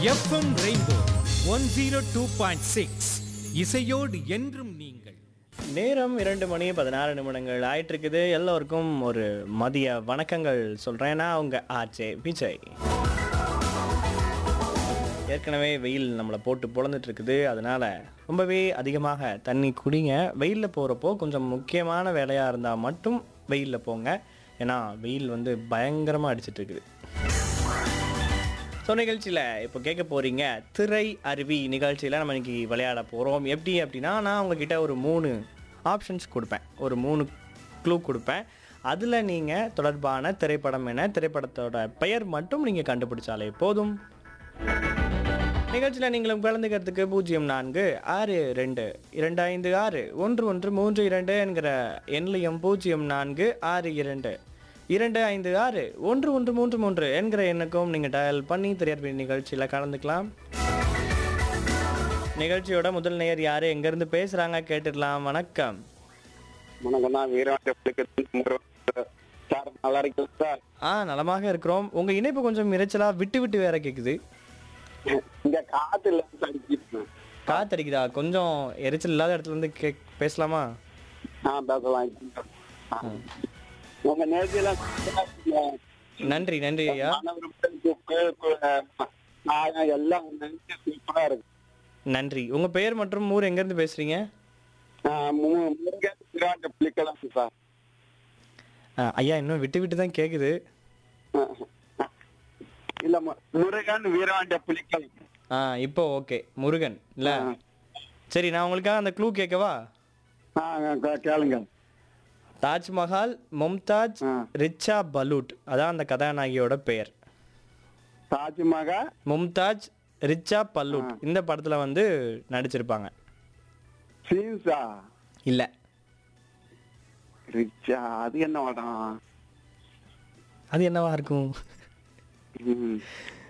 FM Rainbow one zero two point six இசையோடு என்றும் நீங்கள் நேரம் இரண்டு மணி பதினாறு நிமிடங்கள் ஆயிட்டு இருக்குது எல்லோருக்கும் ஒரு மதிய வணக்கங்கள் சொல்றேன் நான் உங்க ஆர்ஜே விஜய் ஏற்கனவே வெயில் நம்மளை போட்டு பொழந்துட்டு இருக்குது அதனால ரொம்பவே அதிகமாக தண்ணி குடிங்க வெயிலில் போகிறப்போ கொஞ்சம் முக்கியமான வேலையாக இருந்தால் மட்டும் வெயிலில் போங்க ஏன்னா வெயில் வந்து பயங்கரமாக அடிச்சிட்டு இருக்குது ஸோ நிகழ்ச்சியில் இப்போ கேட்க போகிறீங்க திரை அருவி நிகழ்ச்சியில் நம்ம இன்னைக்கு விளையாட போகிறோம் எப்படி அப்படின்னா நான் உங்ககிட்ட ஒரு மூணு ஆப்ஷன்ஸ் கொடுப்பேன் ஒரு மூணு க்ளூ கொடுப்பேன் அதில் நீங்கள் தொடர்பான திரைப்படம் என திரைப்படத்தோட பெயர் மட்டும் நீங்கள் கண்டுபிடிச்சாலே போதும் நிகழ்ச்சியில் நீங்களும் கலந்துக்கிறதுக்கு பூஜ்ஜியம் நான்கு ஆறு ரெண்டு இரண்டு ஐந்து ஆறு ஒன்று ஒன்று மூன்று இரண்டு என்கிற எண்ணிலையும் பூஜ்ஜியம் நான்கு ஆறு இரண்டு இரண்டு ஐந்து ஆறு ஒன்று ஒன்று மூன்று மூன்று என்கிற எண்ணுக்கும் நீங்கள் டயல் பண்ணி திரையரப்பு நிகழ்ச்சியில் கலந்துக்கலாம் நிகழ்ச்சியோட முதல் நேயர் யாரு எங்கேருந்து பேசுகிறாங்க கேட்டுடலாம் வணக்கம் வணக்கம் நான் வீரவாண்டிய சார் நல்லா இருக்கீங்க சார் ஆ நலமாக இருக்கிறோம் உங்கள் இணைப்பு கொஞ்சம் இறைச்சலாக விட்டு விட்டு வேற கேட்குது இங்க காத்து இல்ல சார் அடிச்சிருக்கேன். காத்தடிக்குதா கொஞ்சம் எரிச்சல் இல்லாத இடத்துல இருந்து கே பேசலாமா ஆ பேசலாம் ஆ. உங்க நேர்த்தியெல்லாம் நன்றி நன்றி ஐயா எல்லாம் நினைச்சு சூப்பரா இருக்கு நன்றி உங்க பெயர் மற்றும் ஊர் எங்க இருந்து பேசுறீங்க ஆ, மு- முருகன் வீரவாண்டிய புலிக்கலாம் சார் ஆ, ஐயா இன்னும் விட்டு விட்டு தான் கேக்குது இல்ல மு- முருகன் வீரவாண்டிய புலிக்கலாம் ஆ இப்போ ஓகே முருகன் இல்ல சரி நான் உங்களுக்காக அந்த க்ளூ கேட்கவா ஆ, கே- கேளுங்க தாஜ்மஹால் மும்தாஜ் ஆ. ரிச்சா பலூட் அதான் அந்த கதாநாயகியோட பெயர் தாஜ்மகா மும்தாஜ் ரிச்சா பல்லூட் இந்த படத்துல வந்து நடிச்சிருப்பாங்க சீன்ஸா இல்ல ரிச்சா அது என்ன படம் அது என்னவா இருக்கும் ம்.